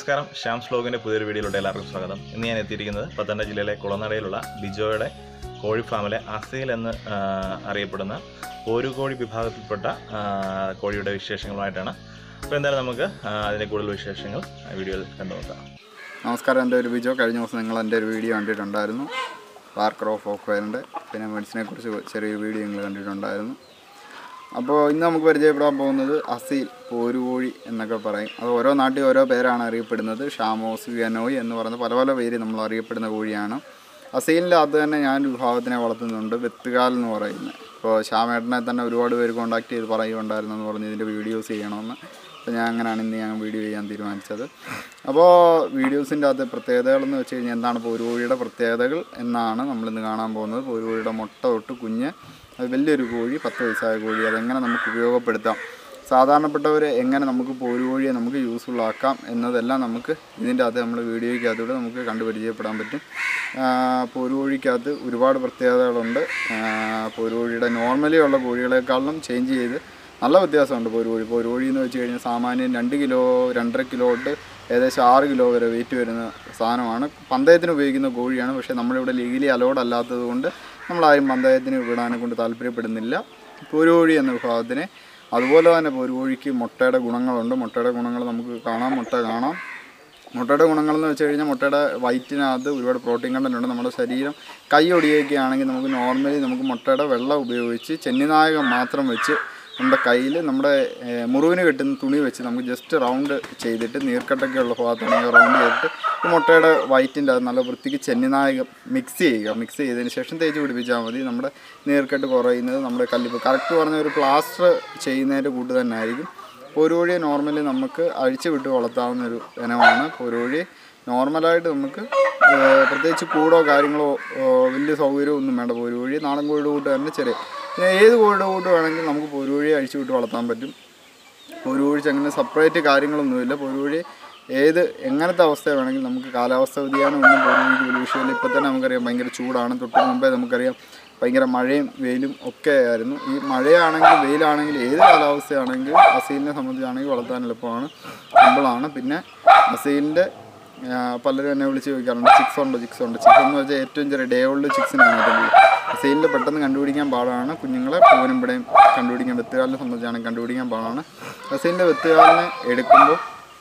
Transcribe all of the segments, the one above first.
നമസ്കാരം ശ്യാം സ്ലോഗിൻ്റെ പുതിയൊരു വീഡിയോയിലൂടെ എല്ലാവർക്കും സ്വാഗതം ഇന്ന് ഞാൻ എത്തിയിരിക്കുന്നത് പത്തനംതിട്ട ജില്ലയിലെ കുളനടയിലുള്ള ബിജോയുടെ കോഴി ഫാമിലെ അസീൽ എന്ന് ആ, അറിയപ്പെടുന്ന പോരുകോഴി വിഭാഗത്തിൽപ്പെട്ട ആ, കോഴിയുടെ വിശേഷങ്ങളുമായിട്ടാണ് അപ്പോൾ എന്തായാലും നമുക്ക് ആ, അതിൻ്റെ കൂടുതൽ വിശേഷങ്ങൾ ആ വീഡിയോയിൽ കണ്ടു നോക്കാം നമസ്കാരം എൻ്റെ ഒരു ബിജോ കഴിഞ്ഞ ദിവസം നിങ്ങൾ എൻ്റെ ഒരു വീഡിയോ കണ്ടിട്ടുണ്ടായിരുന്നു പാർക്കർ ഓഫ് ഓക്വയറിൻ്റെ പിന്നെ മെഡിസിനെ കുറിച്ച് ചെറിയൊരു വീഡിയോ നിങ്ങൾ കണ്ടിട്ടുണ്ടായിരുന്നു അപ്പോൾ ഇന്ന് നമുക്ക് പരിചയപ്പെടാൻ പോകുന്നത് അസീൽ പോരുകോഴി എന്നൊക്കെ പറയും അത് ഓരോ നാട്ടിൽ ഓരോ പേരാണ് അറിയപ്പെടുന്നത് ഷാമോസ് ഗനോയ് എന്ന് പറയുന്ന പല പല പേര് നമ്മൾ അറിയപ്പെടുന്ന കോഴിയാണ് അസീലിൻ്റെ അത് തന്നെ ഞാൻ ഒരു വിഭാഗത്തിനെ വളർത്തുന്നുണ്ട് വെത്തുകാൽ എന്ന് പറയുന്നത് ഇപ്പോൾ ശ്യാമേട്ടനെ തന്നെ ഒരുപാട് പേര് കോൺടാക്ട് ചെയ്ത് പറയുകയുണ്ടായിരുന്നു എന്ന് പറഞ്ഞ് ഇതിൻ്റെ വീഡിയോസ് ചെയ്യണമെന്ന് അപ്പോൾ ഞാൻ അങ്ങനെയാണ് ഇന്ന് ഞാൻ വീഡിയോ ചെയ്യാൻ തീരുമാനിച്ചത് അപ്പോൾ വീഡിയോസിൻ്റെ അകത്തെ പ്രത്യേകതകളെന്ന് വെച്ച് കഴിഞ്ഞാൽ എന്താണ് പോരുകോഴിയുടെ പ്രത്യേകതകൾ എന്നാണ് നമ്മളിന്ന് കാണാൻ പോകുന്നത് പോരുകോഴിയുടെ മുട്ട തൊട്ട് കുഞ്ഞ് അത് വലിയൊരു കോഴി പത്ത് വയസ്സായ കോഴി അതെങ്ങനെ നമുക്ക് ഉപയോഗപ്പെടുത്താം സാധാരണപ്പെട്ടവർ എങ്ങനെ നമുക്ക് പോരുകോഴിയെ നമുക്ക് യൂസ്ഫുൾ ആക്കാം എന്നതെല്ലാം നമുക്ക് ഇതിൻ്റെ അകത്ത് നമ്മൾ വീഡിയോയ്ക്കകത്തൂടെ നമുക്ക് കണ്ടു പരിചയപ്പെടാൻ പറ്റും ആ, പോരുകോഴിക്കകത്ത് ഒരുപാട് പ്രത്യേകതകളുണ്ട് ആ, പോരുകോഴിയുടെ നോർമലി ഉള്ള കോഴികളെക്കാളും ചേഞ്ച് ചെയ്ത് നല്ല വ്യത്യാസമുണ്ട് പോരുകോഴി പോരുകോഴി എന്ന് വെച്ച് കഴിഞ്ഞാൽ സാമാന്യം രണ്ട് കിലോ രണ്ടര കിലോ തൊട്ട് ഏകദേശം ആറ് കിലോ വരെ വെയിറ്റ് വരുന്ന സാധനമാണ് പന്തയത്തിന് ഉപയോഗിക്കുന്ന കോഴിയാണ് പക്ഷേ നമ്മളിവിടെ ലീഗലി അലോഡ് അല്ലാത്തത് കൊണ്ട് നമ്മളാരും പന്തയത്തിന് വിടാനെ കൊണ്ട് താല്പര്യപ്പെടുന്നില്ല പോരുകോഴി എന്ന വിഭാഗത്തിനെ അതുപോലെ തന്നെ പോരുകോഴിക്ക് മുട്ടയുടെ ഗുണങ്ങളുണ്ട് മുട്ടയുടെ ഗുണങ്ങൾ നമുക്ക് കാണാം മുട്ട കാണാം മുട്ടയുടെ ഗുണങ്ങളെന്ന് വെച്ച് കഴിഞ്ഞാൽ മുട്ടയുടെ വയറ്റിനകത്ത് ഒരുപാട് പ്രോട്ടീൻ കണ്ടന്റ് ഉണ്ട് നമ്മുടെ ശരീരം കൈ ഒടിയൊക്കെ ആണെങ്കിൽ നമുക്ക് നോർമലി നമുക്ക് മുട്ടയുടെ വെള്ളം ഉപയോഗിച്ച് ചെന്നിനായകം മാത്രം വെച്ച് നമ്മുടെ കയ്യിൽ നമ്മുടെ ഏഹ്, മുറിവിന് കെട്ടുന്ന തുണി വെച്ച് നമുക്ക് ജസ്റ്റ് റൗണ്ട് ചെയ്തിട്ട് നീർക്കെട്ടൊക്കെ ഉള്ള ഭാഗത്താണെങ്കിൽ റൗണ്ട് ചെയ്തിട്ട് ഈ മുട്ടയുടെ വയറ്റിൻ്റെ അത് നല്ല വൃത്തിക്ക് ചെന്നിനായകം മിക്സ് ചെയ്യുക മിക്സ് ചെയ്തതിന് ശേഷം തേച്ച് പിടിപ്പിച്ചാൽ മതി നമ്മുടെ നീർക്കെട്ട് കുറയുന്നത് നമ്മുടെ കല്ലിപ്പ് കറക്റ്റ് പറഞ്ഞ ഒരു പ്ലാസ്റ്റർ ചെയ്യുന്നതിൻ്റെ കൂട്ട് തന്നെ ആയിരിക്കും പോരുകോഴിയെ നോർമലി നമുക്ക് അഴിച്ചു വിട്ട് വളർത്താവുന്ന ഒരു ഇനമാണ് പോരുകോഴി നോർമലായിട്ട് നമുക്ക് ഏഹ്, പ്രത്യേകിച്ച് കൂടോ കാര്യങ്ങളോ ഏഹ്, വലിയ സൗകര്യമോ ഒന്നും വേണ്ട പോരുകോഴി നാടൻ കോഴിയുടെ കൂട്ട് തന്നെ ചെറിയ പിന്നെ ഏത് കോഴിയുടെ കൂട്ട് വേണമെങ്കിലും നമുക്ക് പോരുകോഴിയെ അഴിച്ചു വിട്ട് വളർത്താൻ പറ്റും പോരുകോഴിച്ച് അങ്ങനെ സെപ്പറേറ്റ് കാര്യങ്ങളൊന്നുമില്ല പോരുകോഴി ഏത് എങ്ങനത്തെ അവസ്ഥ വേണമെങ്കിലും നമുക്ക് കാലാവസ്ഥ വ്യതിയാനം ഒന്നും പോരുകോഴിക്ക് വലിയ വിഷയമില്ല ഇപ്പം തന്നെ നമുക്കറിയാം ഭയങ്കര ചൂടാണ് തൊട്ട് മുമ്പേ നമുക്കറിയാം ഭയങ്കര മഴയും വെയിലും ഒക്കെ ആയിരുന്നു ഈ മഴയാണെങ്കിൽ വെയിലാണെങ്കിൽ ഏത് കാലാവസ്ഥയാണെങ്കിലും അസീലിനെ സംബന്ധിച്ചാണെങ്കിൽ വളർത്താൻ എളുപ്പമാണ് സിമ്പിളാണ് പിന്നെ അസീലിൻ്റെ ആ, പലരും എന്നെ വിളിച്ച് ചോദിക്കാറുണ്ട് ചിക്സ് ഉണ്ടോ ചിക്സ് ഉണ്ട് ചിക്സ് എന്ന് വെച്ചാൽ ഏറ്റവും ചെറിയ ഡേ ഓൾഡ് ചിക്സിനാണ് ഏറ്റവും കൂടുതൽ സെയിലിൽ പെട്ടെന്ന് കണ്ടുപിടിക്കാൻ പാടാണ് കുഞ്ഞുങ്ങളെ പൂവനും ഇവിടെയും കണ്ടുപിടിക്കാൻ വെത്തുകാലിനെ സംബന്ധിച്ചാണ് കണ്ടുപിടിക്കാൻ പാടാണ് സെയിലിൻ്റെ വെത്തുകാലിനെ എടുക്കുമ്പോൾ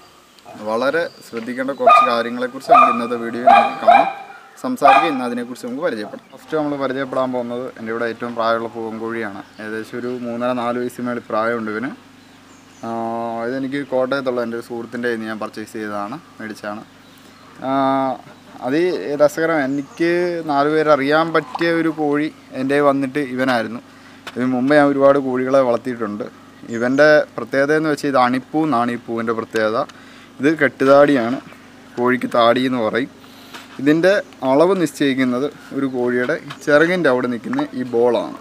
വളരെ ശ്രദ്ധിക്കേണ്ട കുറച്ച് കാര്യങ്ങളെക്കുറിച്ച് നമുക്ക് ഇന്നത്തെ വീഡിയോയിൽ നമുക്ക് കാണാം സംസാരിക്കുക ഇന്ന് അതിനെക്കുറിച്ച് നമുക്ക് പരിചയപ്പെടാം ഫസ്റ്റ് നമ്മൾ പരിചയപ്പെടാൻ പോകുന്നത് എൻ്റെ ഇവിടെ ഏറ്റവും പ്രായമുള്ള പൂവൻകോഴിയാണ് ഏകദേശം ഒരു മൂന്നര നാല് വയസ്സിന് മേളിൽ പ്രായമുണ്ട് ഇവന് ആ, ഇതെനിക്ക് കോട്ടയത്തുള്ള എൻ്റെ ഒരു സുഹൃത്തിൻ്റെ കയ്യിൽ നിന്ന് ഞാൻ പർച്ചേസ് ചെയ്തതാണ് മേടിച്ചാണ് ആ, അത് ഈ രസകരം എനിക്ക് നാല് പേര് അറിയാൻ പറ്റിയ ഒരു കോഴി എൻ്റെ കയ്യിൽ വന്നിട്ട് ഇവനായിരുന്നു ഇതിന് മുമ്പ് ഞാൻ ഒരുപാട് കോഴികളെ വളർത്തിയിട്ടുണ്ട് ഇവൻ്റെ പ്രത്യേകത എന്ന് വെച്ചാൽ ഇത് അണിപ്പൂ എന്നാണ് ഈ പൂവിൻ്റെ പ്രത്യേകത ഇത് കെട്ടുതാടിയാണ് കോഴിക്ക് താടി എന്ന് പറയും ഇതിൻ്റെ അളവ് നിശ്ചയിക്കുന്നത് ഒരു കോഴിയുടെ ചിറകിൻ്റെ അവിടെ നിൽക്കുന്ന ഈ ബോളാണ്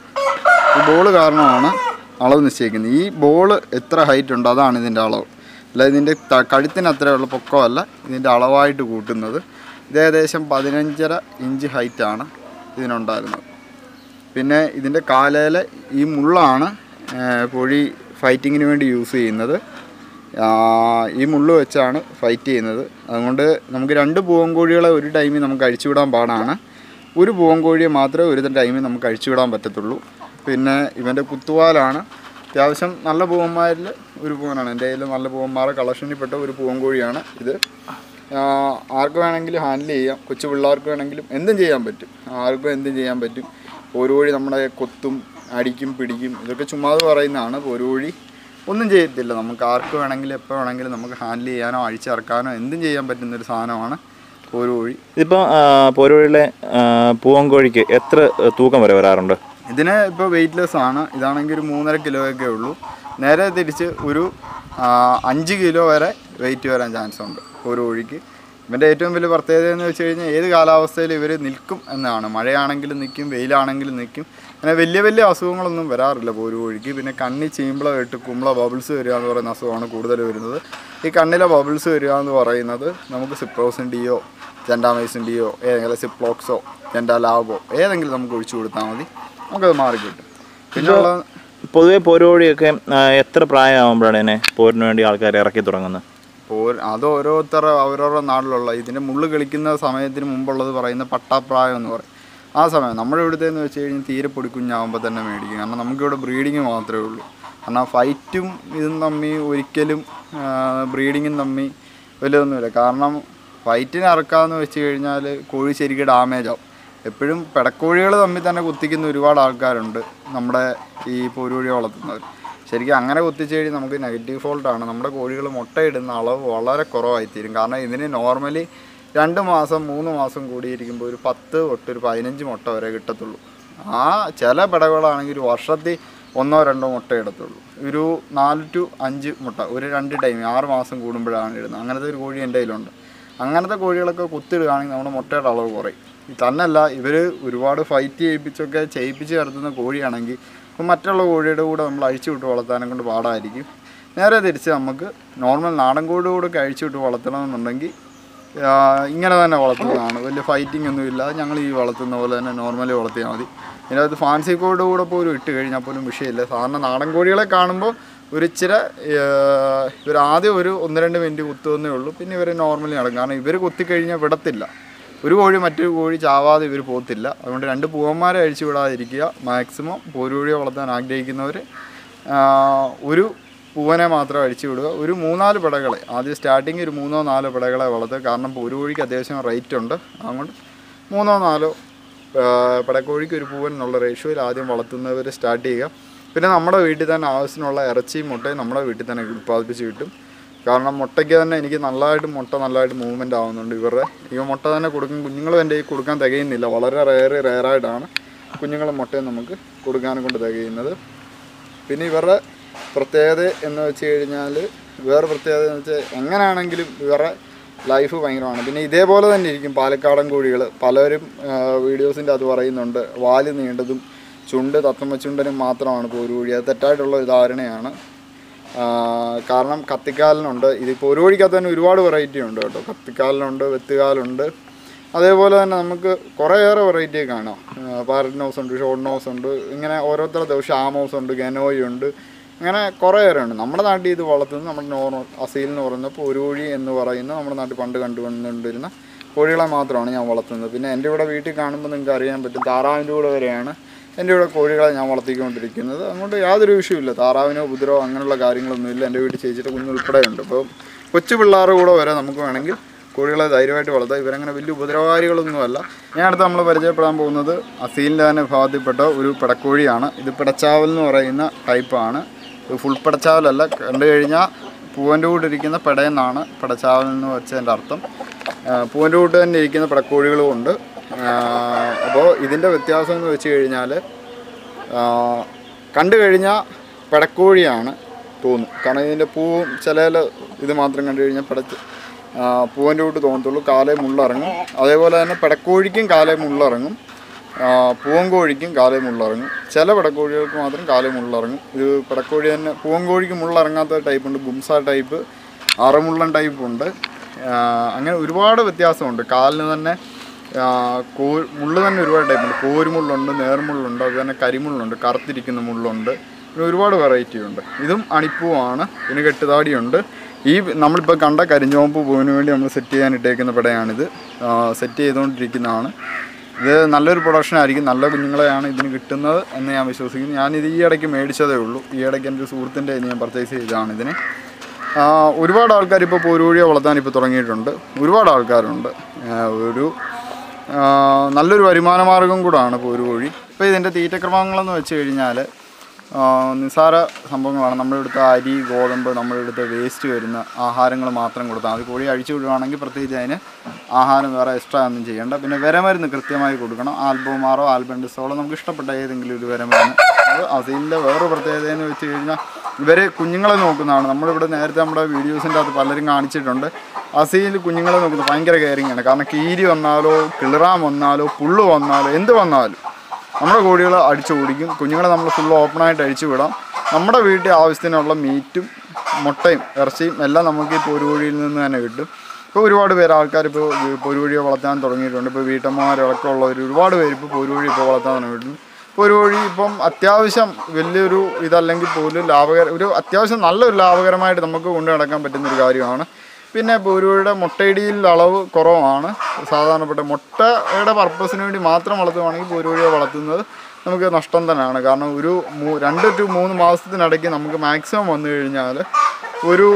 ഈ ബോൾ കാരണമാണ് അളവ് നിശ്ചയിക്കുന്നത് ഈ ബോൾ എത്ര ഹൈറ്റ് ഉണ്ടോ അതാണ് ഇതിൻ്റെ അളവ് അല്ല ഇതിൻ്റെ ത- കഴുത്തിന് അത്രയുള്ള പൊക്കമല്ല ഇതിൻ്റെ അളവായിട്ട് കൂട്ടുന്നത് ഇത് ഏകദേശം പതിനഞ്ചര ഇഞ്ച് ഹൈറ്റാണ് ഇതിനുണ്ടായിരുന്നത് പിന്നെ ഇതിൻ്റെ കാലയിലെ ഈ മുള്ളാണ് ആ, കോഴി ഫൈറ്റിങ്ങിന് വേണ്ടി യൂസ് ചെയ്യുന്നത് ആ, ഈ മുള്ള് വെച്ചാണ് ഫൈറ്റ് ചെയ്യുന്നത് അതുകൊണ്ട് നമുക്ക് രണ്ട് പൂവൻ കോഴികളെ ഒരു ടൈമിൽ നമുക്ക് അഴിച്ചുവിടാൻ പാടാണ് ഒരു പൂവൻ കോഴിയെ മാത്രമേ ഒരു ടൈമിൽ നമുക്ക് അഴിച്ചുവിടാൻ പറ്റത്തുള്ളൂ പിന്നെ ഇവൻ്റെ കുത്തുവാലാണ് അത്യാവശ്യം നല്ല പൂവന്മാരിൽ ഒരു പൂവനാണ് എൻ്റെ കയ്യിൽ നല്ല പൂവന്മാരെ കളക്ഷനിൽപ്പെട്ട ഒരു പൂവൻ കോഴിയാണ് ഇത് ആ, ആർക്ക് വേണമെങ്കിലും ഹാൻഡിൽ ചെയ്യാം കൊച്ചു പിള്ളേർക്ക് വേണമെങ്കിലും എന്തും ചെയ്യാൻ പറ്റും ആർക്കും എന്തും ചെയ്യാൻ പറ്റും ഒരു കോഴി നമ്മുടെ കൊത്തും അടിക്കും പിടിക്കും ഇതൊക്കെ ചുമ്മാതെ പറയുന്നതാണ് ഒരു കോഴി ഒന്നും ചെയ്യത്തില്ല നമുക്ക് ആർക്ക് വേണമെങ്കിലും എപ്പോൾ വേണമെങ്കിലും നമുക്ക് ഹാൻഡിൽ ചെയ്യാനോ അഴിച്ചിറക്കാനോ എന്തും ചെയ്യാൻ പറ്റുന്ന ഒരു സാധനമാണ് ഒരു കോഴി ഇതിപ്പോൾ പോരുവഴിയിലെ പൂവൻകോഴിക്ക് എത്ര തൂക്കം വരെ വരാറുണ്ട് ഇതിന് ഇപ്പോൾ വെയിറ്റ്ലെസ് ആണ് ഇതാണെങ്കിൽ ഒരു മൂന്നര കിലോ ഒക്കെ ഉള്ളൂ നേരെ തിരിച്ച് ഒരു ആ, അഞ്ച് കിലോ വരെ വെയിറ്റ് വരാൻ ചാൻസ് ഉണ്ട് ഒരു കോഴിക്ക് ഇവൻ്റെ ഏറ്റവും വലിയ പ്രത്യേകത എന്ന് വെച്ച് കഴിഞ്ഞാൽ ഏത് കാലാവസ്ഥയിൽ ഇവർ നിൽക്കും എന്നാണ് മഴയാണെങ്കിലും നിൽക്കും വെയിലാണെങ്കിലും നിൽക്കും അങ്ങനെ വലിയ വലിയ അസുഖങ്ങളൊന്നും വരാറില്ല ഒരു കോഴിക്ക് പിന്നെ കണ്ണി ചീമ്പിള വെട്ട് കുമ്പള ബബിൾസ് വരിക എന്ന് പറയുന്ന അസുഖമാണ് കൂടുതൽ വരുന്നത് ഈ കണ്ണിലെ ബബിൾസ് വരിക എന്ന് പറയുന്നത് നമുക്ക് സിപ്രോസിൻ ഡിയോ ജെൻഡാമൈസിൻ ഡിയോ ഏതെങ്കിലും സിപ്ലോക്സോ ജെൻഡാലാബോ ഏതെങ്കിലും നമുക്ക് ഒഴിച്ചു കൊടുത്താൽ മതി നമുക്കത് മാറിക്കിട്ടും പിന്നെ ഉള്ള പൊതുവെ പോരുവഴിയൊക്കെ എത്ര പ്രായമാകുമ്പോഴാണ് ഇതിനെ പോരിന് വേണ്ടി ആൾക്കാർ ഇറക്കി തുടങ്ങുന്നത് അപ്പോൾ അത് ഓരോരുത്തർ അവരവരുടെ നാട്ടിലുള്ള ഇതിൻ്റെ മുള്ള് കളിക്കുന്ന സമയത്തിന് മുമ്പുള്ളത് പറയുന്ന പട്ടാപ്രായം എന്ന് പറയും ആ സമയം നമ്മുടെ ഇവിടുത്തെ എന്ന് വെച്ച് കഴിഞ്ഞാൽ തീരെ പൊടിക്കുഞ്ഞാകുമ്പോൾ തന്നെ മേടിക്കും കാരണം നമുക്കിവിടെ ബ്രീഡിങ് മാത്രമേ ഉള്ളൂ കാരണം ഫൈറ്റും ഇതും തമ്മി ഒരിക്കലും ബ്രീഡിങ്ങും തമ്മി വലിയൊന്നുമില്ല കാരണം ഫൈറ്റിന് ഇറക്കാമെന്ന് വെച്ച് കഴിഞ്ഞാൽ കോഴി ശരിക്കും ഡാമേജ് ആവും എപ്പോഴും പെടക്കോഴികൾ തമ്മിൽ തന്നെ കുത്തിക്കുന്ന ഒരുപാട് ആൾക്കാരുണ്ട് നമ്മുടെ ഈ പൊരുവഴി വളർത്തുന്നവർ ശരിക്കും അങ്ങനെ കുത്തിച്ച് കഴിഞ്ഞാൽ നമുക്ക് നെഗറ്റീവ് ഫോൾട്ടാണ് നമ്മുടെ കോഴികൾ മുട്ടയിടുന്ന അളവ് വളരെ കുറവായിത്തീരും കാരണം ഇതിന് നോർമലി രണ്ട് മാസം മൂന്ന് മാസം കൂടിയിരിക്കുമ്പോൾ ഒരു പത്ത് തൊട്ട് ഒരു പതിനഞ്ച് മുട്ട വരെ കിട്ടത്തുള്ളൂ ആ ചില പിടകളാണെങ്കിൽ ഒരു വർഷത്തിൽ ഒന്നോ രണ്ടോ മുട്ട ഇടത്തുള്ളൂ ഒരു നാല് ടു അഞ്ച് മുട്ട ഒരു രണ്ട് ടൈം ആറ് മാസം കൂടുമ്പോഴാണ് ഇടുന്നത് അങ്ങനത്തെ ഒരു കോഴി എൻ്റെ കയ്യിലുണ്ട് അങ്ങനത്തെ കോഴികളൊക്കെ കുത്തിടുകയാണെങ്കിൽ നമ്മുടെ മുട്ടയുടെ അളവ് കുറയും തന്നല്ല ഇവർ ഒരുപാട് ഫൈറ്റ് ചെയ്യിപ്പിച്ചൊക്കെ ചെയ്യിപ്പിച്ച് കിടത്തുന്ന കോഴിയാണെങ്കിൽ ഇപ്പം മറ്റുള്ള കോഴിയുടെ കൂടെ നമ്മൾ അഴിച്ചു വിട്ട് വളർത്താനെ കൊണ്ട് പാടായിരിക്കും നേരെ തിരിച്ച് നമുക്ക് നോർമൽ നാടൻ കോഴിയുടെ കൂടെ ഒക്കെ അഴിച്ചു വിട്ട് വളർത്തണമെന്നുണ്ടെങ്കിൽ ആ, ഇങ്ങനെ തന്നെ വളർത്തുന്നതാണ് വലിയ ഫൈറ്റിംഗ് ഒന്നും ഇല്ല ഞങ്ങൾ ഈ വളർത്തുന്ന പോലെ തന്നെ നോർമലി വളർത്തിയാൽ മതി ഇതിനകത്ത് ഫാൻസി കോഴിയുടെ കൂടെ പോലും ഇട്ട് കഴിഞ്ഞാൽ പോലും വിഷയമില്ല സാധാരണ നാടൻ കോഴികളെ കാണുമ്പോൾ ഒരു ഇച്ചിരി ഇവർ ആദ്യം ഒരു ഒന്ന് രണ്ട് മിനിറ്റ് കുത്തുവന്നേ ഉള്ളൂ പിന്നെ ഇവർ നോർമലി നടക്കും കാരണം ഇവർ കുത്തിക്കഴിഞ്ഞാൽ വിടത്തില്ല ഒരു കോഴി മറ്റൊരു കോഴി ചാവാതെ ഇവർ പോകത്തില്ല അതുകൊണ്ട് രണ്ട് പൂവന്മാരെ അഴിച്ചു വിടാതിരിക്കുക മാക്സിമം പോരുകോഴിയെ വളർത്താൻ ആഗ്രഹിക്കുന്നവർ ഒരു പൂവനെ മാത്രം അഴിച്ചു വിടുക ഒരു മൂന്നാല് പിടകളെ ആദ്യം സ്റ്റാർട്ടിങ് ഒരു മൂന്നോ നാലോ പിടകളെ വളർത്തുക കാരണം ഒരു കോഴിക്ക് അത്യാവശ്യം റേറ്റ് ഉണ്ട് അതുകൊണ്ട് മൂന്നോ നാലോ ആ, പിടക്കോഴിക്ക് ഒരു പൂവൻ എന്നുള്ള റേഷ്യോയിൽ ആദ്യം വളർത്തുന്നവർ സ്റ്റാർട്ട് ചെയ്യുക പിന്നെ നമ്മുടെ വീട്ടിൽ തന്നെ ആവശ്യത്തിനുള്ള ഇറച്ചിയും മുട്ടയും നമ്മുടെ വീട്ടിൽ തന്നെ ഉൽപ്പാദിപ്പിച്ച് കിട്ടും കാരണം മുട്ടയ്ക്ക് തന്നെ എനിക്ക് നല്ലതായിട്ട് മുട്ട നല്ലതായിട്ട് മൂവ്മെൻ്റ് ആവുന്നുണ്ട് ഇവരുടെ ഈ മുട്ട തന്നെ കൊടുക്കും കുഞ്ഞുങ്ങളും എൻ്റെ കയ്യിൽ കൊടുക്കാൻ തികയുന്നില്ല വളരെ റെയർ റെയറായിട്ടാണ് കുഞ്ഞുങ്ങളും മുട്ടയും നമുക്ക് കൊടുക്കാനും കൊണ്ട് തികയുന്നത് പിന്നെ ഇവരുടെ പ്രത്യേകത എന്ന് വെച്ച് കഴിഞ്ഞാൽ വേറെ പ്രത്യേകത എന്ന് വെച്ചാൽ എങ്ങനെയാണെങ്കിലും ഇവരുടെ ലൈഫ് ഭയങ്കരമാണ് പിന്നെ ഇതേപോലെ തന്നെ ഇരിക്കും പാലക്കാടൻ കോഴികൾ പലരും വീഡിയോസിൻ്റെ അത് പറയുന്നുണ്ട് വാല് നീണ്ടതും ചുണ്ട് തത്തമ്മ ചുണ്ടനും മാത്രമാണ് പോരു കോഴി അത് തെറ്റായിട്ടുള്ള ഒരു ധാരണയാണ് ആ, കാരണം കത്തിക്കാലിനുണ്ട് ഇതിപ്പോൾ ഒരു കോഴിക്കകത്ത് തന്നെ ഒരുപാട് വെറൈറ്റി ഉണ്ട് കേട്ടോ കത്തിക്കാലിനുണ്ട് വെത്തുകാലുണ്ട് അതേപോലെ തന്നെ നമുക്ക് കുറേയേറെ വെറൈറ്റി കാണാം പാരറ്റ് നോസ് ഉണ്ട് ഷോർട്ട് നോസ് ഉണ്ട് ഇങ്ങനെ ഓരോരുത്തരുടെ ദിവസം ഷാമോസ് ഉണ്ട് ഗനോയി ഉണ്ട് അങ്ങനെ കുറേയേറെ ഉണ്ട് നമ്മുടെ നാട്ടിൽ ഇത് വളർത്തുന്നത് നമ്മുടെ നോർമൽ അസീൽ എന്ന് പറയുന്നപ്പോൾ ഒരു കോഴി എന്ന് പറയുന്ന നമ്മുടെ നാട്ടിൽ പണ്ട് കണ്ടുകൊണ്ടിരുന്ന കോഴികളെ മാത്രമാണ് ഞാൻ വളർത്തുന്നത് പിന്നെ എൻ്റെ ഇവിടെ വീട്ടിൽ കാണുമ്പോൾ നിങ്ങൾക്ക് അറിയാൻ പറ്റും താറാവിൻ്റെ കൂടെ വരെയാണ് എൻ്റെ ഇവിടെ കോഴികളെ ഞാൻ വളർത്തിക്കൊണ്ടിരിക്കുന്നത് അതുകൊണ്ട് യാതൊരു വിഷയമില്ല താറാവിനോ കുതിരോ അങ്ങനെയുള്ള കാര്യങ്ങളൊന്നുമില്ല എൻ്റെ വീട്ടിൽ ചേച്ചിയുടെ കുഞ്ഞുൾപ്പെടെ ഉണ്ട് അപ്പോൾ കൊച്ചു പിള്ളേരുടെ കൂടെ വരെ നമുക്ക് വേണമെങ്കിൽ കോഴികളെ ധൈര്യമായിട്ട് വളർത്താം ഇവരങ്ങനെ വലിയ ഉപദ്രവകാരികളൊന്നുമല്ല ഞാൻ അടുത്ത് നമ്മൾ പരിചയപ്പെടാൻ പോകുന്നത് അസീലിൻ്റെ തന്നെ വിഭാഗത്തിൽപ്പെട്ട ഒരു പിടക്കോഴിയാണ് ഇത് പിടച്ചാവൽ എന്ന് പറയുന്ന ടൈപ്പാണ് ഇത് ഫുൾ പിടച്ചാവലല്ല കണ്ടു കഴിഞ്ഞാൽ പൂവൻ്റെ കൂട്ടിരിക്കുന്ന പിടയെന്നാണ് പിടച്ചാവൽ എന്ന് വെച്ചതിൻ്റെ അർത്ഥം ആ, പൂവൻ്റെ കൂട്ട് തന്നെ ഇരിക്കുന്ന പിടക്കോഴികളും ഉണ്ട് അപ്പോൾ ഇതിൻ്റെ വ്യത്യാസം എന്ന് വെച്ച് കഴിഞ്ഞാൽ കണ്ടു കഴിഞ്ഞാൽ പിടക്കോഴിയാണ് തോന്നും കാരണം ഇതിൻ്റെ പൂവും ചില ഇത് മാത്രം കണ്ടു കഴിഞ്ഞാൽ പിടച്ച് പൂവൻ്റെ കൂട്ട് തോന്നത്തുള്ളൂ കാലേ മുള്ളിറങ്ങും അതേപോലെ തന്നെ പിടക്കോഴിക്കും കാലേ മുള്ളിറങ്ങും ആ, പൂവൻകോഴിക്കും കാലേ മുള്ളിറങ്ങും ചില പിടക്കോഴികൾക്ക് മാത്രം കാലേ മുള്ളിറങ്ങും ഇത് പിടക്കോഴി തന്നെ പൂവൻകോഴിക്ക് മുള്ളിറങ്ങാത്ത ടൈപ്പുണ്ട് ഗുംസ ടൈപ്പ് അറമുള്ളൻ ടൈപ്പുണ്ട് ആ, അങ്ങനെ ഒരുപാട് വ്യത്യാസമുണ്ട് കാലിന് തന്നെ ആ, കോ മുള്ള് തന്നെ ഒരുപാട് ടൈപ്പുണ്ട് കോരുമുള്ളുണ്ട് നേർമുള്ളുണ്ട് അത് തന്നെ കരിമുള്ളുണ്ട് കറുത്തിരിക്കുന്ന മുള്ളുണ്ട് പിന്നെ ഒരുപാട് വെറൈറ്റി ഉണ്ട് ഇതും അണിപ്പൂവാണ് പിന്നെ കെട്ടുതാടിയുണ്ട് ഈ നമ്മളിപ്പോൾ കണ്ട കരിഞ്ചോമ്പ് പൂവിന് വേണ്ടി നമ്മൾ സെറ്റ് ചെയ്യാൻ ഇട്ടേക്കുന്ന പടയാണിത് സെറ്റ് ചെയ്തുകൊണ്ടിരിക്കുന്നതാണ് ഇത് നല്ലൊരു പ്രൊഡക്ഷൻ ആയിരിക്കും നല്ല കുഞ്ഞുങ്ങളെയാണ് ഇതിന് കിട്ടുന്നത് എന്ന് ഞാൻ വിശ്വസിക്കുന്നു ഞാനിത് ഈ ഇടയ്ക്ക് മേടിച്ചതേ ഉള്ളൂ ഈ ഇടയ്ക്ക് എൻ്റെ ഒരു സുഹൃത്തിൻ്റെ കയ്യിൽ നിന്ന് ഞാൻ പർച്ചേസ് ചെയ്തതാണ് ഇതിനെ ആ, ഒരുപാട് ആൾക്കാർ ഇപ്പോൾ പോരുവഴിയെ വളർത്താൻ ഇപ്പോൾ തുടങ്ങിയിട്ടുണ്ട് ഒരുപാട് ആൾക്കാരുണ്ട് ആ, ഒരു ആ, നല്ലൊരു വരുമാന മാർഗം കൂടാണ് പോരുകോഴി ഇപ്പോൾ ഇതിൻ്റെ തീറ്റക്രമങ്ങളെന്ന് വെച്ച് കഴിഞ്ഞാൽ ആ, നിസ്സാര സംഭവങ്ങളാണ് നമ്മളിവിടുത്തെ അരി ഗോതമ്പ് നമ്മളിവിടുത്തെ വേസ്റ്റ് വരുന്ന ആഹാരങ്ങൾ മാത്രം കൊടുത്താൽ മതി കോഴി അഴിച്ചു വിടുവാണെങ്കിൽ പ്രത്യേകിച്ച് അതിന് ആഹാരം വേറെ എക്സ്ട്രാ ഒന്നും ചെയ്യേണ്ട പിന്നെ വിരമരുന്ന് കൃത്യമായി കൊടുക്കണം ആൽബോമാറോ ആൽബൻഡിസോളോ നമുക്ക് ഇഷ്ടപ്പെട്ട ഏതെങ്കിലും ഒരു വിരമരുന്ന് അത് അസീലിൻ്റെ വേറെ പ്രത്യേകത എന്ന് വെച്ച് കഴിഞ്ഞാൽ ഇവർ കുഞ്ഞുങ്ങളെ നോക്കുന്നതാണ് നമ്മളിവിടെ നേരത്തെ നമ്മുടെ വീഡിയോസിൻ്റെ അകത്ത് പലരും കാണിച്ചിട്ടുണ്ട് അസീൽ കുഞ്ഞുങ്ങളെ നോക്കുന്നത് ഭയങ്കര കെയറിങ് ആണ് കാരണം കീരി വന്നാലോ കിളിറാൻ വന്നാലോ പുള്ളു വന്നാലോ എന്ത് വന്നാലും നമ്മുടെ കോഴികൾ അടിച്ചു ഓടിക്കും കുഞ്ഞുങ്ങളെ നമ്മൾ ഫുൾ ഓപ്പണായിട്ട് അഴിച്ചു വിടാം നമ്മുടെ വീട്ടിൽ ആവശ്യത്തിനുള്ള മീറ്റും മുട്ടയും ഇറച്ചിയും എല്ലാം നമുക്ക് ഈ പൊരുകോഴിയിൽ നിന്ന് തന്നെ കിട്ടും ഇപ്പോൾ ഒരുപാട് പേര് ആൾക്കാർ ഇപ്പോൾ പൊരുകോഴിയെ വളർത്താൻ തുടങ്ങിയിട്ടുണ്ട് ഇപ്പോൾ വീട്ടമ്മമാരടക്കം ഉള്ളവർ ഒരുപാട് പേര് ഇപ്പോൾ പൊരുകോഴി ഇപ്പോൾ വളർത്താൻ തുടങ്ങിയിട്ടുണ്ട് പൊരുകോഴി ഇപ്പം അത്യാവശ്യം വലിയൊരു ഇതല്ലെങ്കിൽ പോലും ലാഭകര ഒരു അത്യാവശ്യം നല്ലൊരു ലാഭകരമായിട്ട് നമുക്ക് കൊണ്ടു നടക്കാൻ പറ്റുന്ന ഒരു കാര്യമാണ് പിന്നെ പൂരുവയുടെ മുട്ടയിടിയിൽ അളവ് കുറവാണ് സാധാരണപ്പെട്ട മുട്ടയുടെ പർപ്പസിന് വേണ്ടി മാത്രം വളർത്തുവാണെങ്കിൽ പൂരുവഴിയെ വളർത്തുന്നത് നമുക്ക് നഷ്ടം തന്നെയാണ് കാരണം ഒരു മൂ രണ്ട് ടു മൂന്ന് മാസത്തിനിടയ്ക്ക് നമുക്ക് മാക്സിമം വന്നു കഴിഞ്ഞാൽ ഒരു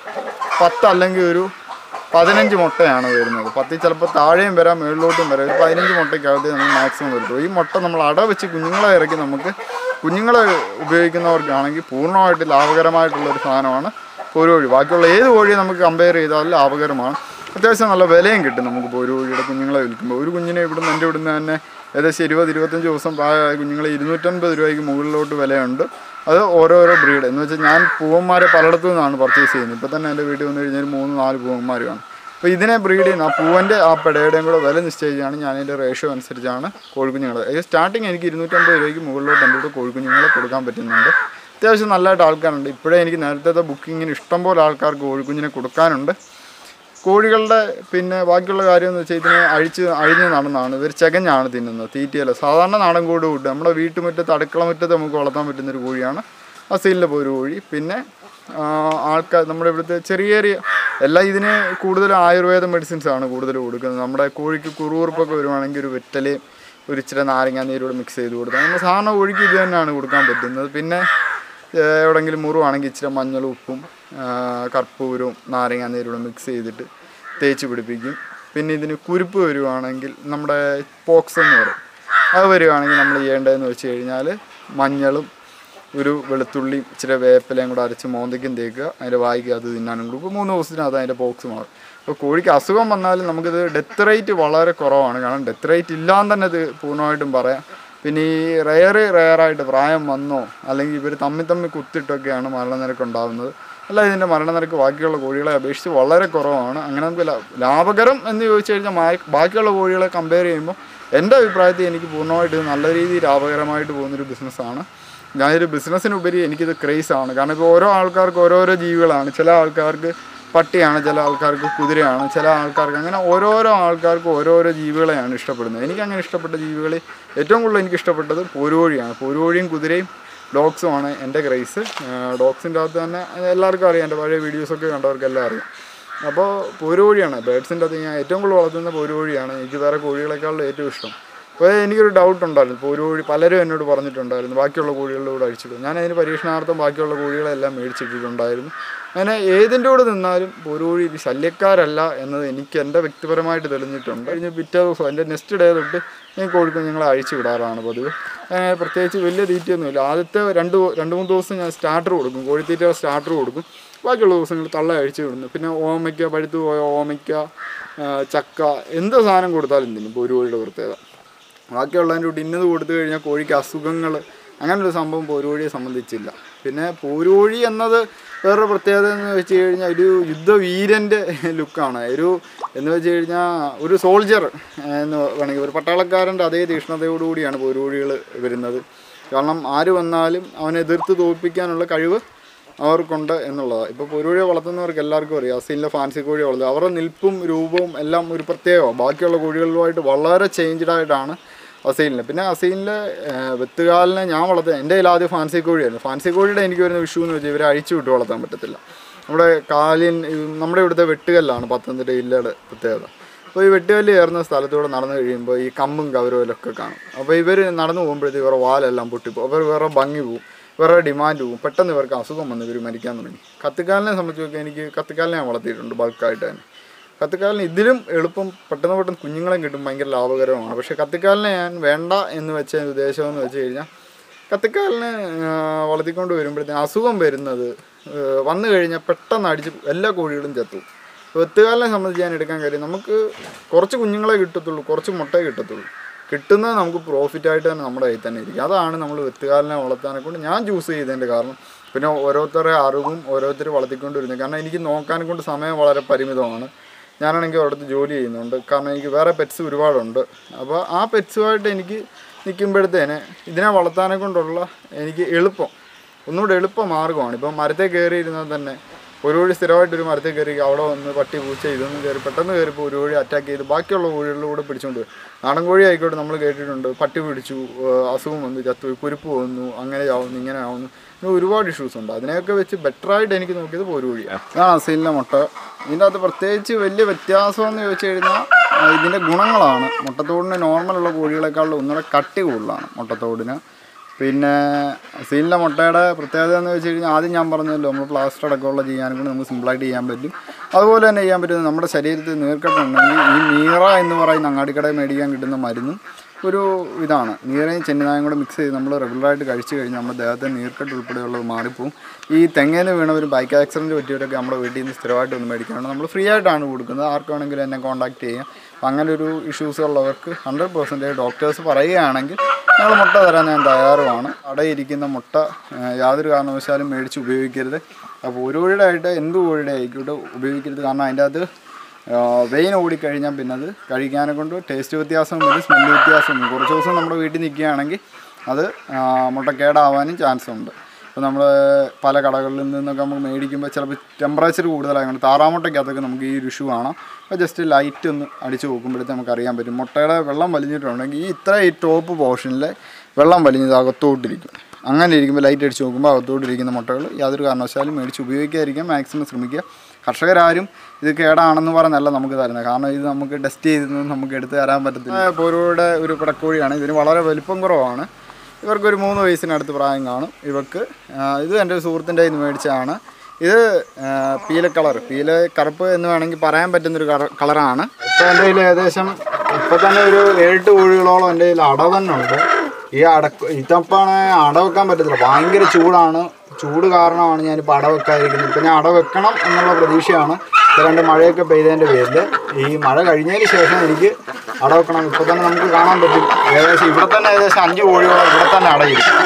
പത്ത് അല്ലെങ്കിൽ ഒരു പതിനഞ്ച് മുട്ടയാണ് വരുന്നത് പത്തിൽ ചിലപ്പോൾ താഴെയും വരാം മുകളിലോട്ടും വരാം ഒരു പതിനഞ്ച് മുട്ടയ്ക്കകത്ത് നമുക്ക് മാക്സിമം വരുള്ളൂ ഈ മുട്ട നമ്മൾ അട വെച്ച് കുഞ്ഞുങ്ങളെ ഇറക്കി നമുക്ക് കുഞ്ഞുങ്ങളെ ഉപയോഗിക്കുന്നവർക്കാണെങ്കിൽ പൂർണ്ണമായിട്ട് ലാഭകരമായിട്ടുള്ള ഒരു സാധനമാണ് ഒരു കോഴി ബാക്കിയുള്ള ഏത് കോഴിയും നമുക്ക് കമ്പയർ ചെയ്താൽ ലാഭകരമാണ് അത്യാവശ്യം നല്ല വിലയും കിട്ടും നമുക്ക് ഒരു കോഴിയുടെ കുഞ്ഞുങ്ങളെ വിൽക്കുമ്പോൾ ഒരു കുഞ്ഞിനെ ഇവിടുന്ന് എൻ്റെ ഇവിടുന്ന് തന്നെ ഏകദേശം ഇരുപത് ഇരുപത്തഞ്ച് ദിവസം പ്രായമായ കുഞ്ഞുങ്ങളെ ഇരുന്നൂറ്റൻപത് രൂപയ്ക്ക് മുകളിലോട്ട് വിലയുണ്ട് അത് ഓരോരോ ബ്രീഡ് എന്ന് വെച്ചാൽ ഞാൻ പൂവന്മാരെ പലയിടത്തു നിന്നാണ് പർച്ചേസ് ചെയ്യുന്നത് ഇപ്പോൾ തന്നെ എൻ്റെ വീട്ടിൽ വന്നു കഴിഞ്ഞാൽ ഒരു മൂന്ന് നാല് പൂവന്മാർ കാണും അപ്പോൾ ഇതിനെ ബ്രീഡ് ചെയ്യുന്ന ആ പൂവൻ്റെ ആ പെടയുടെയും കൂടെ വില നിശ്ചയിച്ചാണ് ഞാൻ അതിൻ്റെ റേഷ്യോ അനുസരിച്ചാണ് കോഴിക്കുഞ്ഞുങ്ങൾ ഇത് സ്റ്റാർട്ടിങ് എനിക്ക് ഇരുന്നൂറ്റമ്പത് രൂപയ്ക്ക് മുകളിലോട്ട് എൻ്റെ കൂടെ കോഴിക്കുഞ്ഞുങ്ങളെ കൊടുക്കാൻ പറ്റുന്നുണ്ട് അത്യാവശ്യം നല്ലതായിട്ട് ആൾക്കാരുണ്ട് ഇപ്പോഴേ എനിക്ക് നേരത്തെ ബുക്കിങ്ങിന് ഇഷ്ടംപോലെ ആൾക്കാർക്ക് കോഴിക്കുഞ്ഞിനെ കൊടുക്കാനുണ്ട് കോഴികളുടെ പിന്നെ ബാക്കിയുള്ള കാര്യം എന്ന് വെച്ചാൽ ഇതിനെ അഴിച്ച് അഴിഞ്ഞ് നടന്നാണ് ഇവർ ചെകഞ്ഞാണ് തിന്നുന്നത് തീറ്റയല്ല സാധാരണ നാടൻ കോഴി കൂട്ട് നമ്മുടെ വീട്ടുമുറ്റത്ത് അടുക്കള മുറ്റത്ത് നമുക്ക് വളർത്താൻ പറ്റുന്നൊരു കോഴിയാണ് അസീലിലെ ഒരു കോഴി പിന്നെ ആൾക്കാർ നമ്മുടെ ഇവിടുത്തെ ചെറിയ ചെറിയ എല്ലാം ഇതിന് കൂടുതൽ ആയുർവേദ മെഡിസിൻസ് ആണ് കൂടുതൽ കൊടുക്കുന്നത് നമ്മുടെ കോഴിക്ക് കുറുകുറുപ്പൊക്കെ വരുവാണെങ്കിൽ ഒരു വെറ്റലയും ഒരു ഇച്ചിരി നാരങ്ങ നീരോട് മിക്സ് ചെയ്ത് കൊടുത്താൽ നമ്മൾ സാധാരണ കോഴിക്ക് ഇത് തന്നെയാണ് കൊടുക്കാൻ പറ്റുന്നത് പിന്നെ ഏഹ് എവിടെയെങ്കിലും മുറിവാണെങ്കിൽ ഇച്ചിരി മഞ്ഞളും ഉപ്പും ആ, കർപ്പൂരവും നാരങ്ങ നീരോട് മിക്സ് ചെയ്തിട്ട് തേച്ച് പിടിപ്പിക്കും പിന്നെ ഇതിന് കുരുപ്പ് വരുവാണെങ്കിൽ നമ്മുടെ പോക്സ് എന്ന് പറയും അത് വരുവാണെങ്കിൽ നമ്മൾ ചെയ്യേണ്ടതെന്ന് വെച്ച് കഴിഞ്ഞാൽ മഞ്ഞളും ഒരു വെളുത്തുള്ളിയും ഇച്ചിരി വേപ്പിലയും കൂടെ അരച്ച് മോന്തയ്ക്കും തേക്കുക അതിൻ്റെ വായിക്ക് അത് തിന്നാനും കൊടുക്കും മൂന്ന് ദിവസത്തിനകത്ത് അതിൻ്റെ പോക്സ് മാറും അപ്പോൾ കോഴിക്ക് അസുഖം വന്നാലും നമുക്കിത് ഡെത്ത് റേറ്റ് വളരെ കുറവാണ് കാരണം ഡെത്ത് റേറ്റ് ഇല്ലാന്ന് തന്നെ ഇത് പൂർണ്ണമായിട്ടും പറയാം പിന്നെ ഈ റെയർ റെയറായിട്ട് പ്രായം വന്നോ അല്ലെങ്കിൽ ഇവർ തമ്മിൽ തമ്മിൽ കുത്തിയിട്ടൊക്കെയാണ് മരണനിരക്ക് ഉണ്ടാകുന്നത് അല്ല ഇതിൻ്റെ മരണനിരക്ക് ബാക്കിയുള്ള കോഴികളെ അപേക്ഷിച്ച് വളരെ കുറവാണ് അങ്ങനെ നമുക്ക് ലാ- ലാഭകരം എന്ന് ചോദിച്ചു കഴിഞ്ഞാൽ മാ- ബാക്കിയുള്ള കോഴികളെ കമ്പയർ ചെയ്യുമ്പോൾ എൻ്റെ അഭിപ്രായത്തിൽ എനിക്ക് പൂർണ്ണമായിട്ട് ഇത് നല്ല രീതിയിൽ ലാഭകരമായിട്ട് പോകുന്നൊരു ബിസിനസ്സാണ് ഞാനൊരു ബിസിനസ്സിനുപരി എനിക്കിത് ക്രേസ് ആണ് കാരണം ഇപ്പോൾ ഓരോ ആൾക്കാർക്ക് ഓരോരോ ജീവികളാണ് ചില ആൾക്കാർക്ക് പട്ടിയാണ് ചില ആൾക്കാർക്ക് കുതിരയാണ് ചില ആൾക്കാർക്ക് അങ്ങനെ ഓരോരോ ആൾക്കാർക്ക് ഓരോരോ ജീവികളെയാണ് ഇഷ്ടപ്പെടുന്നത് എനിക്ക് അങ്ങനെ ഇഷ്ടപ്പെട്ട ജീവികളിൽ ഏറ്റവും കൂടുതൽ എനിക്ക് ഇഷ്ടപ്പെട്ടത് പോരുകോഴിയാണ് പോരുകോഴിയും കുതിരയും ഡോഗ്സുമാണ് എൻ്റെ ക്രേസ് ഡോഗ്സിൻ്റെ അകത്ത് തന്നെ എല്ലാവർക്കും അറിയാം എൻ്റെ പഴയ വീഡിയോസൊക്കെ കണ്ടവർക്കെല്ലാം അറിയാം അപ്പോൾ പോരുകോഴിയാണ് ബേഡ്സിൻ്റെ അകത്ത് ഞാൻ ഏറ്റവും കൂടുതൽ വളർത്തുന്ന പോരുകോഴിയാണ് എനിക്ക് വേറെ കോഴികളെക്കാളും ഏറ്റവും ഇഷ്ടം അപ്പോൾ എനിക്കൊരു ഡൗട്ട് ഉണ്ടായിരുന്നു ഇപ്പോൾ ഒരു കോഴി പലരും എന്നോട് പറഞ്ഞിട്ടുണ്ടായിരുന്നു ബാക്കിയുള്ള കോഴികളുടെ കൂടെ അഴിച്ചിടും ഞാൻ അതിന് പരീക്ഷണാർത്ഥം ബാക്കിയുള്ള കോഴികളെല്ലാം മേടിച്ചിട്ടിട്ടുണ്ടായിരുന്നു അങ്ങനെ ഏതിൻ്റെ കൂടെ നിന്നാലും ഒരു കോഴി ഇത് ശല്യക്കാരല്ല എന്നത് എനിക്ക് എൻ്റെ വ്യക്തിപരമായിട്ട് തെളിഞ്ഞിട്ടുണ്ട് കഴിഞ്ഞ് പിറ്റേ ദിവസം എൻ്റെ നെക്സ്റ്റ് ഡേ തൊട്ട് ഞാൻ കോഴിക്കുഞ്ഞുങ്ങളെ അഴിച്ചു വിടാറാണ് പതിവ് അങ്ങനെ പ്രത്യേകിച്ച് വലിയ തീറ്റയൊന്നുമില്ല ആദ്യത്തെ രണ്ട് ദി- രണ്ട് മൂന്ന് ദിവസം ഞാൻ സ്റ്റാർട്ടർ കൊടുക്കും കോഴിത്തീറ്റ സ്റ്റാർട്ടർ കൊടുക്കും ബാക്കിയുള്ള ദിവസങ്ങൾ തള്ള അഴിച്ചു വിടുന്നു പിന്നെ ഓമയ്ക്ക പഴുത്തു പോയ ഓമയ്ക്ക ആ, ചക്ക എന്ത് സാധനം കൊടുത്താലും തിന്നും ഇപ്പോൾ ഒരു കോഴിയുടെ പ്രത്യേകത ബാക്കിയുള്ളതിൻ്റെ കൂട്ടി ഇന്നത് കൊടുത്തു കഴിഞ്ഞാൽ കോഴിക്ക് അസുഖങ്ങൾ അങ്ങനൊരു സംഭവം പോരുകോഴിയെ സംബന്ധിച്ചില്ല പിന്നെ പോരുകോഴി എന്നത് വേറൊരു പ്രത്യേകത എന്ന് വെച്ച് കഴിഞ്ഞാൽ ഒരു യുദ്ധവീരൻ്റെ ലുക്കാണ് ഒരു എന്ന് വെച്ച് കഴിഞ്ഞാൽ ഒരു സോൾജർ എന്ന് വേണമെങ്കിൽ ഒരു പട്ടാളക്കാരൻ്റെ അതേ തീക്ഷ്ണതയോടുകൂടിയാണ് പോരുകോഴികൾ വരുന്നത് കാരണം ആര് വന്നാലും അവനെ എതിർത്ത് തോൽപ്പിക്കാനുള്ള കഴിവ് അവർക്കുണ്ട് എന്നുള്ളതാണ് ഇപ്പോൾ പൊരുവഴിയെ വളർത്തുന്നവർക്ക് എല്ലാവർക്കും അറിയാം അസീലിൻ്റെ ഫാൻസി കോഴി വളർത്തുക അവരുടെ നിൽപ്പും രൂപവും എല്ലാം ഒരു പ്രത്യേകമാണ് ബാക്കിയുള്ള കോഴികളുമായിട്ട് വളരെ ചേഞ്ച്ഡ് ആയിട്ടാണ് അസീലിന് പിന്നെ അസീലിൻ്റെ വെത്തുകാലിനെ ഞാൻ വളർത്തുക എൻ്റെ കയ്യിൽ ആദ്യം ഫാൻസി കോഴിയായിരുന്നു ഫാൻസി കോഴിയുടെ എനിക്ക് വരുന്ന വിഷു എന്ന് വെച്ചാൽ ഇവരെ അഴിച്ചു വിട്ട് വളർത്താൻ പറ്റത്തില്ല നമ്മുടെ കാലിൻ നമ്മുടെ ഇവിടുത്തെ വെട്ടുകല്ലാണ് പത്തനംതിട്ട ജില്ലയുടെ പ്രത്യേകത അപ്പോൾ ഈ വെട്ടുകല്ല് കയറുന്ന സ്ഥലത്തൂടെ നടന്നു കഴിയുമ്പോൾ ഈ കമ്പും കവരവിലൊക്കെ കാണും അപ്പോൾ ഇവർ നടന്നു പോകുമ്പോഴത്തേക്ക് ഇവരുടെ വാലെല്ലാം പൊട്ടിപ്പോകും അവർ വേറെ ഭംഗി പോവും വേറെ ഡിമാൻഡ് പോവും പെട്ടെന്ന് ഇവർക്ക് അസുഖം വന്ന് ഇവർ മരിക്കാൻ തുടങ്ങി കത്തിക്കാലിനെ സംബന്ധിച്ച് നോക്കിയാൽ എനിക്ക് കത്തിക്കാലിനെ ഞാൻ വളർത്തിയിട്ടുണ്ട് ബൾക്കായിട്ട് തന്നെ കത്തിക്കാലിന് ഇതിലും എളുപ്പം പെട്ടെന്ന് പെട്ടെന്ന് കുഞ്ഞുങ്ങളെ കിട്ടും ഭയങ്കര ലാഭകരമാണ് പക്ഷേ കത്തിക്കാലിനെ ഞാൻ വേണ്ട എന്ന് വെച്ച ഉദ്ദേശം എന്ന് വെച്ച് കഴിഞ്ഞാൽ കത്തിക്കാലിനെ ആ, വളർത്തിക്കൊണ്ട് വരുമ്പോഴത്തേന് അസുഖം വരുന്നത് ആ, വന്നു കഴിഞ്ഞാൽ പെട്ടെന്ന് അടിച്ച് എല്ലാ കോഴികളും ചത്തു വെത്തുകാലിനെ സംബന്ധിച്ച് ഞാൻ എടുക്കാൻ കാര്യം നമുക്ക് കുറച്ച് കുഞ്ഞുങ്ങളെ കിട്ടത്തുള്ളൂ കുറച്ച് മുട്ടയെ കിട്ടത്തുള്ളൂ കിട്ടുന്നത് നമുക്ക് പ്രോഫിറ്റ് ആയിട്ട് തന്നെ നമ്മുടെ കയ്യിൽ തന്നെ ഇരിക്കും അതാണ് നമ്മൾ വെത്തുകാലിനെ വളർത്താനെ കൊണ്ട് ഞാൻ ചൂസ് ചെയ്തതിൻ്റെ കാരണം പിന്നെ ഓരോരുത്തരുടെ അറിവും ഓരോരുത്തർ വളർത്തിക്കൊണ്ട് വരുന്നത് കാരണം എനിക്ക് നോക്കാനെ കൊണ്ട് സമയം വളരെ പരിമിതമാണ് ഞാനാണെങ്കിൽ അവിടുത്തെ ജോലി ചെയ്യുന്നുണ്ട് കാരണം എനിക്ക് വേറെ പെറ്റ്സ് ഒരുപാടുണ്ട് അപ്പോൾ ആ പെറ്റ്സുമായിട്ട് എനിക്ക് നിൽക്കുമ്പോഴത്തേന് ഇതിനെ വളർത്താനെ കൊണ്ടുള്ള എനിക്ക് എളുപ്പം ഒന്നുകൂടെ എളുപ്പ മാർഗ്ഗമാണ് ഇപ്പം മരത്തെ കയറിയിരുന്നാൽ തന്നെ ഒരു കോഴി സ്ഥിരമായിട്ട് ഒരു മരത്തിൽ കയറി അവിടെ വന്ന് പട്ടി പൂച്ച ഇതൊന്നും കയറി പെട്ടെന്ന് കയറിപ്പോൾ ഒരു കോഴി അറ്റാക്ക് ചെയ്ത് ബാക്കിയുള്ള കോഴികളിലൂടെ പിടിച്ചുകൊണ്ട് പോയി നാടൻ കോഴി ആയിക്കോട്ടെ നമ്മൾ കേട്ടിട്ടുണ്ട് പട്ടി പിടിച്ചു ഏഹ് അസുഖം വന്നു ചത്തുപോയി കുരുപ്പ് വന്നു അങ്ങനെ ആവുന്നു ഇങ്ങനെ ആവുന്നു ഇങ്ങനെ ഒരുപാട് ഇഷ്യൂസ് ഉണ്ട് അതിനെയൊക്കെ വെച്ച് ബെറ്ററായിട്ട് എനിക്ക് നോക്കിയത് ഒരു കോഴിയാണ് ഇതാണ് അസീലിൻ്റെ മുട്ട ഇതിൻ്റെ അകത്ത് പ്രത്യേകിച്ച് വലിയ വ്യത്യാസം എന്ന് ചോദിച്ചു കഴിഞ്ഞാൽ ആ, ഇതിൻ്റെ ഗുണങ്ങളാണ് മുട്ടത്തോടിന് നോർമലുള്ള കോഴികളെക്കാളും ഒന്നുകൂടെ കട്ടി കൂടുതലാണ് മുട്ടത്തോടിന് പിന്നെ സീലിൻ്റെ മുട്ടയുടെ പ്രത്യേകത എന്ന് വെച്ച് കഴിഞ്ഞാൽ ആദ്യം ഞാൻ പറഞ്ഞല്ലോ നമ്മൾ പ്ലാസ്റ്റർ അടക്കമുള്ള ചെയ്യാനും കൂടി നമുക്ക് സിമ്പിളായിട്ട് ചെയ്യാൻ പറ്റും അതുപോലെ തന്നെ ചെയ്യാൻ പറ്റുന്നത് നമ്മുടെ ശരീരത്തിൽ നീർക്കെട്ടുണ്ടെങ്കിൽ ഈ മീറ എന്ന് പറയുന്ന അങ്ങാടിക്കടയിൽ മേടിക്കാൻ കിട്ടുന്ന മരുന്നും ഒരു ഇതാണ് നീറയും ചെന്നിനായും കൂടെ മിക്സ് ചെയ്ത് നമ്മൾ റെഗുലറായിട്ട് കഴിച്ചു കഴിഞ്ഞാൽ നമ്മുടെ ദേഹത്തെ നീർക്കെട്ട് ഉൾപ്പെടെയുള്ളത് മാറിപ്പോവും ഈ തെങ്ങേന്ന് വീണവരും ബൈക്ക് ആക്സിഡൻറ്റ് പറ്റിയവരൊക്കെ നമ്മുടെ വീട്ടിൽ നിന്ന് സ്ഥിരമായിട്ട് ഒന്ന് മേടിക്കാറുണ്ട് നമ്മൾ ഫ്രീ ആയിട്ടാണ് കൊടുക്കുന്നത് ആർക്ക് വേണമെങ്കിലും എന്നെ കോൺടാക്ട് ചെയ്യാം അപ്പം അങ്ങനെ ഒരു ഇഷ്യൂസ് ഉള്ളവർക്ക് ഹൺഡ്രഡ് പെർസെൻറ്റേജ് ഡോക്ടേഴ്സ് പറയുകയാണെങ്കിൽ ഞങ്ങൾ മുട്ട തരാൻ ഞാൻ തയ്യാറുമാണ് അടയിരിക്കുന്ന മുട്ട ആ, യാതൊരു കാരണവശാലും മേടിച്ച് ഉപയോഗിക്കരുത് അപ്പോൾ ഒരു കോഴിയുടെ ആയിട്ട് എന്ത് കോഴിയുടെ ആയിക്കോട്ടെ ഉപയോഗിക്കരുത് കാരണം അതിൻ്റെ അകത്ത് വെയിൻ ഓടിക്കഴിഞ്ഞാൽ പിന്നെ അത് കഴിക്കാനെ കൊണ്ട് ടേസ്റ്റ് വ്യത്യാസം വരും സ്മെല്ല് വ്യത്യാസം വരും കുറച്ച് ദിവസം നമ്മുടെ വീട്ടിൽ നിൽക്കുകയാണെങ്കിൽ അത് ആ, മുട്ടക്കേടാവാനും ചാൻസ് ഉണ്ട് ഇപ്പോൾ നമ്മൾ പല കടകളിൽ നിന്നൊക്കെ നമുക്ക് മേടിക്കുമ്പോൾ ചിലപ്പോൾ ടെമ്പറേച്ചർ കൂടുതലായതുകൊണ്ട് താറാമുട്ടയ്ക്കകത്തൊക്കെ നമുക്ക് ഈ ഒരു ഇഷ്യൂ കാണാം അപ്പോൾ ജസ്റ്റ് ലൈറ്റ് ഒന്ന് അടിച്ച് നോക്കുമ്പോഴത്തേക്ക് നമുക്ക് അറിയാൻ പറ്റും മുട്ടയുടെ വെള്ളം വലിഞ്ഞിട്ടുണ്ടെങ്കിൽ ഈ ഇത്ര ഈ ടോപ്പ് പോർഷനിൽ വെള്ളം വലിഞ്ഞത് അകത്തോട്ടിരിക്കും അങ്ങനെ ഇരിക്കുമ്പോൾ ലൈറ്റ് അടിച്ച് നോക്കുമ്പോൾ അകത്തോട്ടിരിക്കുന്ന മുട്ടകൾ യാതൊരു കാരണവശാലും മേടിച്ച് ഉപയോഗിക്കാതിരിക്കാൻ മാക്സിമം ശ്രമിക്കുക കർഷകരാരും ഇത് കേടാണെന്ന് പറഞ്ഞല്ല നമുക്ക് തരുന്നത് കാരണം ഇത് നമുക്ക് ടെസ്റ്റ് ചെയ്തൊന്നും നമുക്ക് എടുത്ത് തരാൻ പറ്റത്തില്ല പോരൂടെ ഒരു പിടക്കോഴിയാണ് ഇതിന് വളരെ വലിപ്പം കുറവാണ് ഇവർക്കൊരു മൂന്ന് വയസ്സിനടുത്ത് പ്രായം കാണും ഇവർക്ക് ആ, ഇത് എൻ്റെ ഒരു സുഹൃത്തിൻ്റെ ഇത് മേടിച്ചതാണ് ഇത് ആ, പീല കളർ പീല കറുപ്പ് എന്ന് വേണമെങ്കിൽ പറയാൻ പറ്റുന്നൊരു കളർ കളറാണ് ഇപ്പോൾ എൻ്റെ കയ്യിൽ ഏകദേശം ഇപ്പോൾ തന്നെ ഒരു ഏഴെട്ട് കോഴികളോളം എൻ്റെ കയ്യിൽ അട തന്നെ ഉണ്ട് ഈ അടക്ക് ഇതപ്പാണ് അട വെക്കാൻ പറ്റത്തില്ല ഭയങ്കര ചൂടാണ് ചൂട് കാരണമാണ് ഞാനിപ്പോൾ അട വെക്കാതിരിക്കുന്നത് ഇപ്പം ഞാൻ അട വെക്കണം എന്നുള്ള പ്രതീക്ഷയാണ് ഇപ്പൊ രണ്ട് മഴയൊക്കെ പെയ്തതിൻ്റെ പേരിൽ ഈ മഴ കഴിഞ്ഞതിന് ശേഷം എനിക്ക് അട വെക്കണം ഇപ്പോൾ തന്നെ നമുക്ക് കാണാൻ പറ്റും ഏകദേശം ഇവിടെ തന്നെ ഏകദേശം അഞ്ച് കോഴിയോളം ഇവിടെ തന്നെ അടയിരിക്കും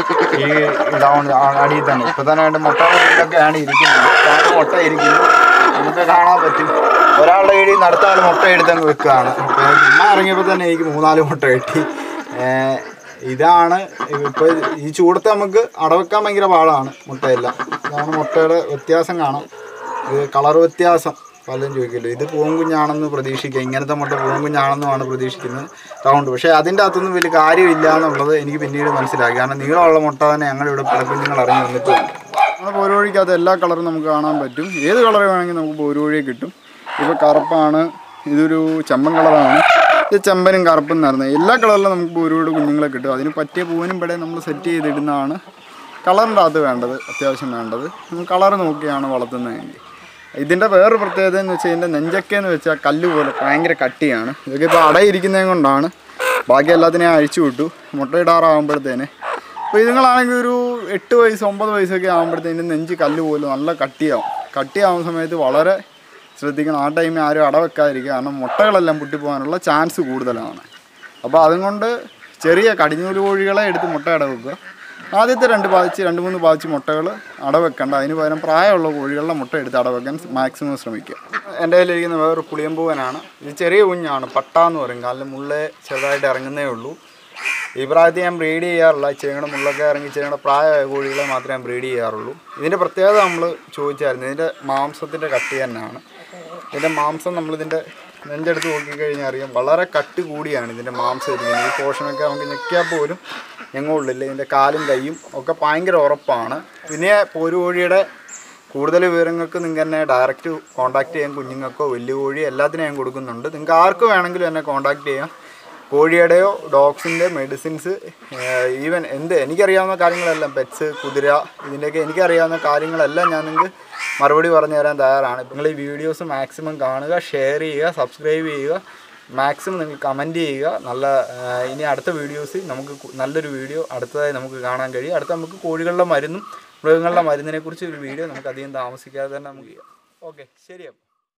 ഈ ഡൗൺ അടിയിൽ തന്നെ ഇപ്പോൾ തന്നെ രണ്ട് മുട്ടകളൊക്കെയാണ് ഇരിക്കുന്നത് രണ്ട് മുട്ട ഇരിക്കുന്നു നമുക്ക് കാണാൻ പറ്റും ഒരാളുടെ കീഴിൽ നടത്ത ആൾ മുട്ട എടുത്തങ്ങ് വെക്കുകയാണ് അപ്പോൾ ചുമ്മാ ഇറങ്ങിയപ്പോൾ തന്നെ എനിക്ക് മൂന്നാല് മുട്ട കിട്ടി ഏഹ് ഇതാണ് ഇപ്പോൾ ഈ ചൂടത്ത് നമുക്ക് അടവെക്കാൻ ഭയങ്കര പാടാണ് മുട്ടയെല്ലാം ഇതാണ് മുട്ടയുടെ വ്യത്യാസം കാണാം ഇത് കളർ വ്യത്യാസം പലരും ചോദിക്കില്ല ഇത് പൂങ്കുഞ്ഞാണെന്ന് പ്രതീക്ഷിക്കുക ഇങ്ങനത്തെ മുട്ട പൂങ്കുഞ്ഞാണെന്നുമാണ് പ്രതീക്ഷിക്കുന്നത് റൗണ്ട് പക്ഷേ അതിൻ്റെ അകത്തൊന്നും വലിയ കാര്യമില്ല എന്നുള്ളത് എനിക്ക് പിന്നീട് മനസ്സിലാക്കി കാരണം നീളമുള്ള മുട്ട തന്നെ ഞങ്ങളിവിടെ പിടക്കുഞ്ഞുങ്ങൾ ഇറങ്ങി വന്നിട്ടുണ്ട് നമ്മുടെ പോരുവഴിക്കകത്ത് എല്ലാ കളറും നമുക്ക് കാണാൻ പറ്റും ഏത് കളർ വേണമെങ്കിൽ നമുക്ക് പോരുവഴിയെ കിട്ടും ഇപ്പോൾ കറുപ്പാണ് ഇതൊരു ചെമ്പൻ കളറാണ് ഇത് ചെമ്പനും കറുപ്പും നിറഞ്ഞത് എല്ലാ കളറിലും നമുക്ക് ഒരുപാട് കുഞ്ഞുങ്ങളെ കിട്ടും അതിന് പറ്റിയ പൂവിനും ഇവിടെ നമ്മൾ സെറ്റ് ചെയ്തിടുന്നതാണ് കളറിൻ്റെ അകത്ത് വേണ്ടത് അത്യാവശ്യം വേണ്ടത് കളർ നോക്കിയാണ് വളർത്തുന്നതെങ്കിൽ ഇതിൻ്റെ വേറൊരു പ്രത്യേകത എന്ന് വെച്ചാൽ ഇതിൻ്റെ നെഞ്ചക്ക എന്ന് വെച്ചാൽ കല്ല് പോലെ ഭയങ്കര കട്ടിയാണ് ഇതൊക്കെ ഇപ്പോൾ അടയിരിക്കുന്നത് കൊണ്ടാണ് ബാക്കി എല്ലാത്തിനെയും അഴിച്ചു വിട്ടു മുട്ടയിടാറാകുമ്പോഴത്തേന് അപ്പോൾ ഇതുങ്ങളാണെങ്കിൽ ഒരു എട്ട് വയസ്സ് ഒമ്പത് വയസ്സൊക്കെ ആകുമ്പോഴത്തേന് നെഞ്ച് കല്ല് പോലെ നല്ല കട്ടിയാവും കട്ടിയാവുന്ന സമയത്ത് വളരെ ശ്രദ്ധിക്കണം ആ ടൈമിൽ ആരും അടവെക്കാതിരിക്കുക കാരണം മുട്ടകളെല്ലാം പൊട്ടിപ്പോകാനുള്ള ചാൻസ് കൂടുതലാണ് അപ്പോൾ അതുകൊണ്ട് ചെറിയ കടിഞ്ഞൂല് കോഴികളെ എടുത്ത് മുട്ട അടവെക്കുക ആദ്യത്തെ രണ്ട് പാച്ച് രണ്ട് മൂന്ന് പാച്ച് മുട്ടകൾ അടവെക്കണ്ട അതിന് പകരം പ്രായമുള്ള കോഴികളുടെ മുട്ട എടുത്ത് അടവെക്കാൻ മാക്സിമം ശ്രമിക്കുക എൻ്റെ കയ്യിലിരിക്കുന്ന വേറൊരു പുളിയമ്പൂവനാണ് ഇത് ചെറിയ കുഞ്ഞാണ് പട്ട എന്ന് പറയും കാലിൽ മുള്ളേ ചെറുതായിട്ട് ഇറങ്ങുന്നേ ഉള്ളൂ ഈ പ്രായത്തിൽ ഞാൻ ബ്രീഡ് ചെയ്യാറില്ല ചെങ്ങളുടെ മുള്ളൊക്കെ ഇറങ്ങി ചെങ്ങളുടെ പ്രായമായ കോഴികളെ മാത്രമേ ഞാൻ ബ്രീഡ് ചെയ്യാറുള്ളൂ ഇതിൻ്റെ പ്രത്യേകത നമ്മൾ ചോദിച്ചായിരുന്നു ഇതിൻ്റെ മാംസത്തിൻ്റെ കട്ടി തന്നെയാണ് ഇതിൻ്റെ മാംസം നമ്മളിതിൻ്റെ നെഞ്ചെടുത്ത് നോക്കിക്കഴിഞ്ഞാൽ അറിയാം വളരെ കട്ടി കൂടിയാണ് ഇതിൻ്റെ മാംസം ഇരിക്കുന്നത് ഈ പോർഷനൊക്കെ നമുക്ക് ഞെക്കിയാൽ പോലും ഞങ്ങളുള്ളില്ല ഇതിൻ്റെ കാലും കൈയും ഒക്കെ ഭയങ്കര ഉറപ്പാണ് പിന്നെ പോരു കോഴിയുടെ കൂടുതൽ വിവരങ്ങൾക്ക് നിങ്ങൾക്ക് എന്നെ ഡയറക്റ്റ് കോൺടാക്ട് ചെയ്യാൻ കുഞ്ഞുങ്ങൾക്കോ വലിയ കോഴി എല്ലാത്തിനും ഞാൻ കൊടുക്കുന്നുണ്ട് നിങ്ങൾക്ക് ആർക്ക് വേണമെങ്കിലും എന്നെ കോൺടാക്ട് ചെയ്യാം കോഴിയുടെയോ ഡോഗ്സിൻ്റെ മെഡിസിൻസ് ഈവൻ എന്ത് എനിക്കറിയാവുന്ന കാര്യങ്ങളെല്ലാം പെറ്റ്സ് കുതിര ഇതിൻ്റെയൊക്കെ എനിക്കറിയാവുന്ന കാര്യങ്ങളെല്ലാം ഞാൻ നിങ്ങൾക്ക് മറുപടി പറഞ്ഞു തരാൻ തയ്യാറാണ് നിങ്ങൾ ഈ വീഡിയോസ് മാക്സിമം കാണുക ഷെയർ ചെയ്യുക സബ്സ്ക്രൈബ് ചെയ്യുക മാക്സിമം നിങ്ങൾ കമൻറ്റ് ചെയ്യുക നല്ല ആ, ഇനി അടുത്ത വീഡിയോസ് നമുക്ക് കു- നല്ലൊരു വീഡിയോ അടുത്തതായി നമുക്ക് കാണാൻ കഴിയും അടുത്ത നമുക്ക് കോഴികളുടെ മരുന്നും മൃഗങ്ങളുടെ മരുന്നിനെ കുറിച്ച് ഒരു വീഡിയോ നമുക്ക് അധികം താമസിക്കാതെ തന്നെ നമുക്ക് ചെയ്യാം ഓക്കെ ശരി അപ്പം